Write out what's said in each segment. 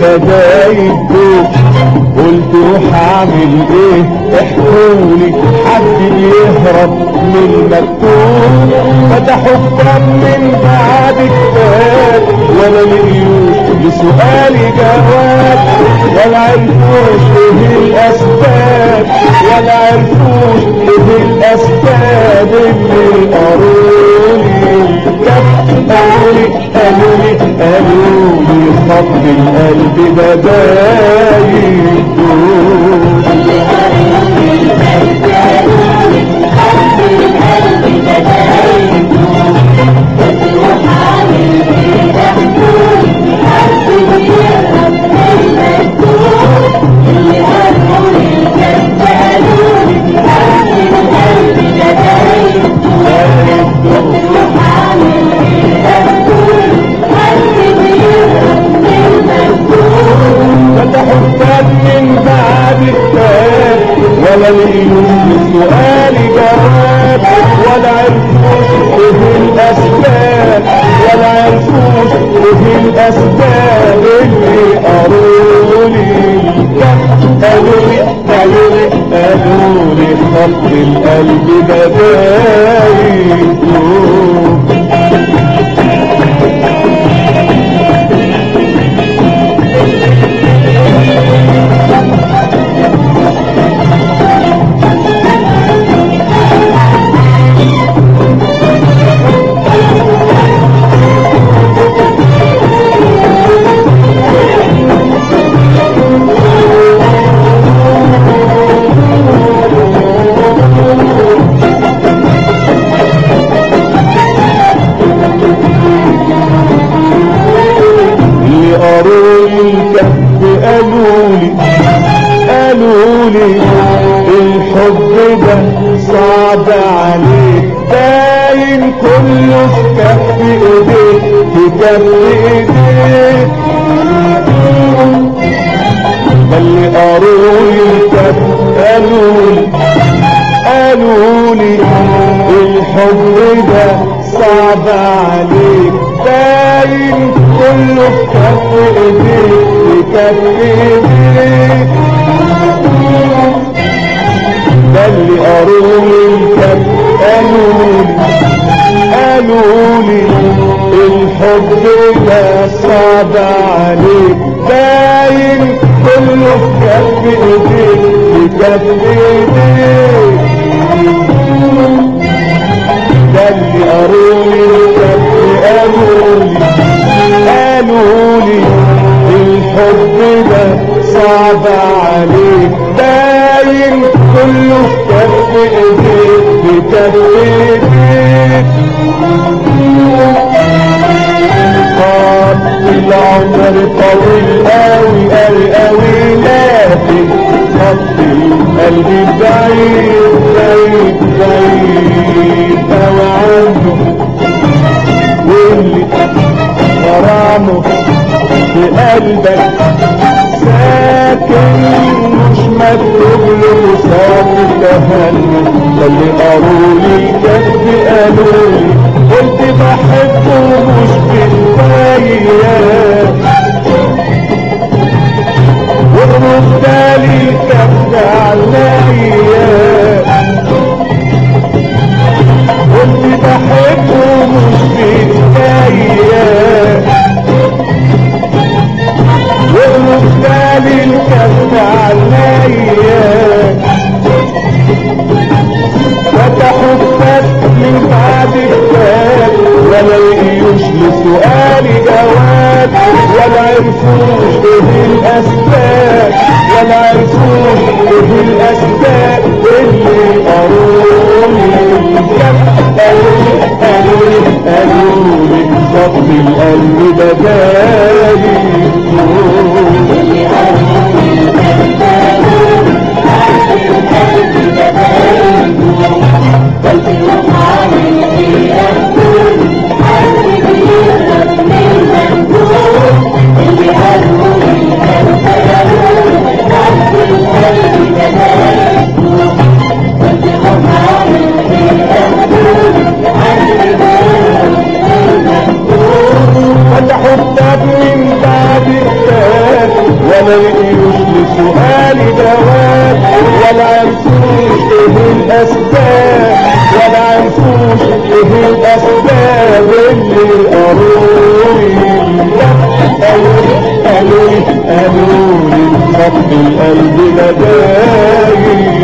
بدا يدوب قلت روح اعمل ايه احكولي حد يهرب من المكتوب فتحوا كتاب من بعد كتاب ولا لقيوش لسؤالي جواب ولا عرفوش ايه الاسباب ولا عرفوش ايه الاسباب اللي قالولي قالولي قالولي قالولي خط القلب بدايق فتحوا كتاب من بعد كتاب ولا لقيوش لسؤالي جواب ولا عرفوش ايه الاسباب ولا عرفوش ايه الاسباب اللي قالولي قالولي قالولي قالولي خط القلب بدايق اللي قاروني الكهف قالولي قالولي الحب ده صعب عليك باين كله في كف ايديك في كف ايديك ده اللي قاروني الكهف قالولي قالولي الحب ده صعب عليك باين كله في كف ايديك في كف ايديك ده اللي قارولي الكف قالولي قالولي الحب ده صعب عليك باين كله في كف ايديك في كف ايديك ده اللي قارولي الكف قالولي قالولي الحب ده صعب عليك باين كله في كف ايديك في كف ايديك خط العمر طويل قوي قوي قوي لكن خط القلب بعيد بعيد بعيد قوي عنه واللي غرامه في قلبك ساكن مش مكتوب له ساكن تهني ده اللي قالولي كتب قالولي قلت بحبه مش كفايه والرد لي كف عليا قلت بحبه مش كفايه والرد لي كف عليا فتحوا الكتاب من بعد الكتاب ولا لقيوش لسؤالي جواب ولا عرفوش ايه الاسباب ولا عرفوش ولا عرفوش ايه الاسباب ولا عرفوش ايه الاسباب اللي قالولي قالولي قالولي قالولي خط القلب بدايل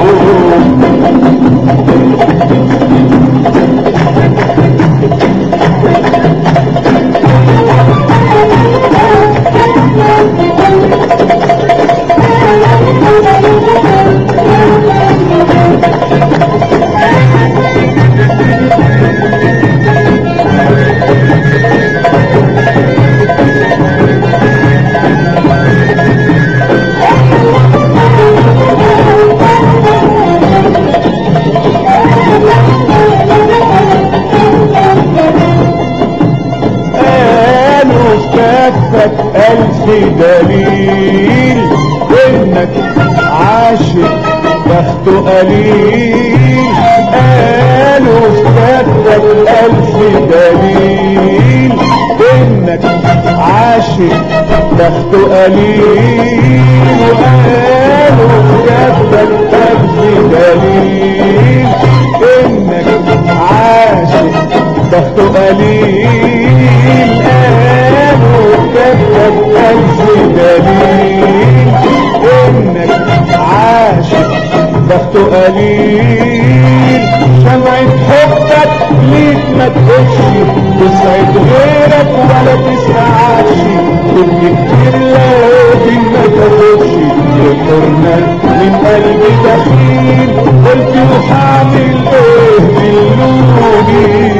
قالوا في كفك ألف دليل إنك عاشق بخته قليل قالوا في كفك ألف دليل إنك عاشق بخته قليل وقالوا في كفك ألف دليل إنك عاشق بخته قليل قالوا كتب ألف دليل إنك عاشق بخته قليل شمعة حبك ليك ما تقولش تسعد غيرك ولا تسمعش كل كتير لكن ما تاخدش يقرنا من قلبي دخيل قلت وحعمل ايه باللوني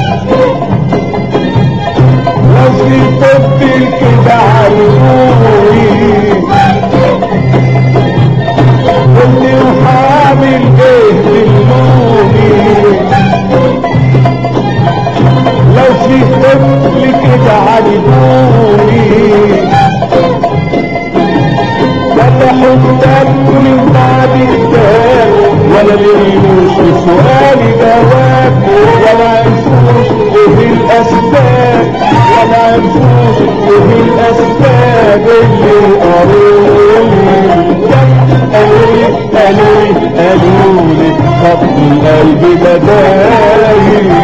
قصدي طبل كده عالبوي قلت وحعمل ايه باللوني لو في طفل كده عالبوني فتحوا كتاب من بعد كتاب ولا لقيوش لسؤالي جواب ولا عرفوش ايه الاسباب ولا عرفوش ايه الاسباب اللي قالولي قالولي قالولي قالولي خط القلب بدايل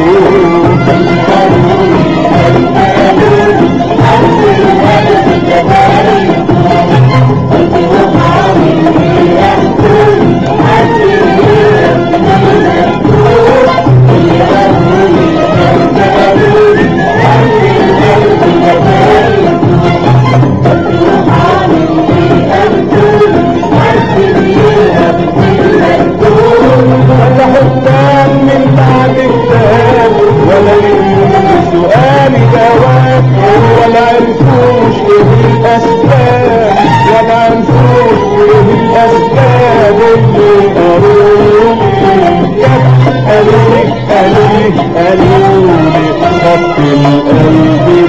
فتحوا كتاب من بعد كتاب ولا لقيوش سؤالي جواب ولا عرفوش ايه الاسباب ولا عرفوش ايه الاسباب اللي قالولي قالولي قالولي قالولي خط القلب